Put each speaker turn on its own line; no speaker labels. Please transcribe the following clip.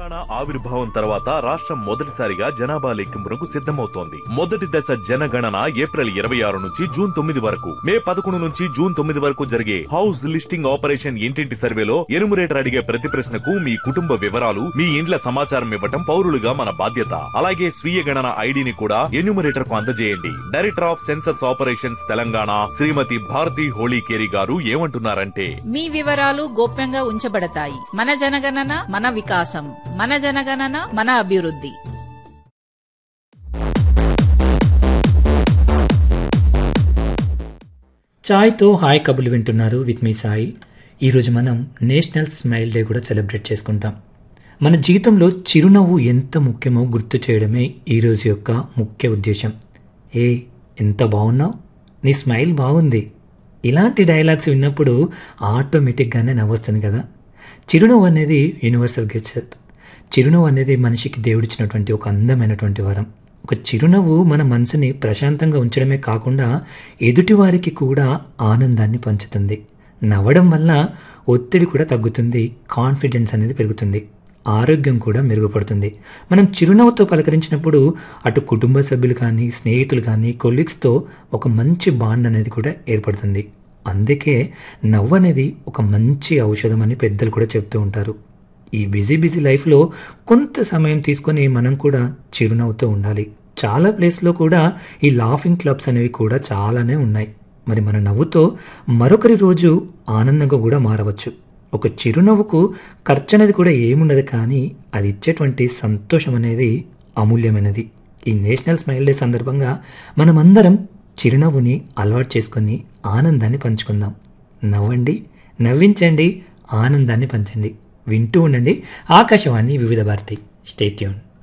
తెలంగాణ ఆవిర్భావం తర్వాత రాష్ట్రం మొదటిసారిగా జనాభా లెక్కింపునకు సిద్ధమవుతోంది మొదటి దశ జనగణన ఏప్రిల్ ఇరవై ఆరు నుంచి జూన్ తొమ్మిది వరకు మే పదకొండు నుంచి జూన్ తొమ్మిది వరకు జరిగే హౌస్ లిస్టింగ్ ఆపరేషన్ ఇంటింటి సర్వేలో ఎనుమరేటర్ అడిగే ప్రతి ప్రశ్నకు మీ కుటుంబ వివరాలు మీ ఇండ్ల సమాచారం ఇవ్వటం పౌరులుగా మన బాధ్యత అలాగే స్వీయ గణన ఐడిని కూడా ఎన్యూమరేటర్ కు అందజేయండి director of census operations Telangana Shrimati Bharati Holikeri garu ఏమంటున్నారంటే
మీ వివరాలు గోప్యంగా ఉంచబడతాయి మన జనగణన మన వికాసం మన జనగణన మన అభివృద్ధి
చాయ్తో హాయ్ కబుర్లు వింటున్నారు విత్ మీ సాయి ఈరోజు మనం నేషనల్ స్మైల్ డే కూడా సెలబ్రేట్ చేసుకుంటాం మన జీవితంలో చిరునవ్వు ఎంత ముఖ్యమో గుర్తు చేయడమే ఈరోజు యొక్క ముఖ్య ఉద్దేశం ఏ ఎంత బాగున్నావు నీ స్మైల్ బాగుంది ఇలాంటి డైలాగ్స్ విన్నప్పుడు ఆటోమేటిక్గానే నవ్వొస్తుంది కదా చిరునవ్వు అనేది యూనివర్సల్ గెచ్చర్ చిరునవ్వు అనేది మనిషికి దేవుడిచ్చినటువంటి ఒక అందమైనటువంటి వరం ఒక చిరునవ్వు మన మనసుని ప్రశాంతంగా ఉంచడమే కాకుండా ఎదుటివారికి కూడా ఆనందాన్ని పంచుతుంది నవ్వడం వల్ల ఒత్తిడి కూడా తగ్గుతుంది కాన్ఫిడెన్స్ అనేది పెరుగుతుంది ఆరోగ్యం కూడా మెరుగుపడుతుంది మనం చిరునవ్వుతో పలకరించినప్పుడు అటు కుటుంబ సభ్యులు కానీ స్నేహితులు కానీ కొలీగ్స్తో ఒక మంచి బాండ్ అనేది కూడా ఏర్పడుతుంది అందుకే నవ్వు అనేది ఒక మంచి ఔషధం అని పెద్దలు కూడా చెప్తూ ఉంటారు ఈ బిజీ బిజీ లైఫ్లో కొంత సమయం తీసుకొని మనం కూడా చిరునవ్వుతో ఉండాలి చాలా ప్లేస్లో కూడా ఈ లాఫింగ్ క్లబ్స్ అనేవి కూడా చాలానే ఉన్నాయి మరి మన నవ్వుతో మరొకరి రోజు ఆనందంగా కూడా మారవచ్చు ఒక చిరునవ్వుకు ఖర్చు అనేది కూడా ఏముండదు కానీ అది ఇచ్చేటువంటి సంతోషం అనేది అమూల్యమైనది ఈ నేషనల్ స్మైల్ డే సందర్భంగా మనమందరం చిరునవ్వుని అలవాటు చేసుకొని ఆనందాన్ని పంచుకుందాం నవ్వండి నవ్వించండి ఆనందాన్ని పంచండి వింటూ ఉండండి ఆకాశవాణి వివిధ భారతి స్టేట్యూన్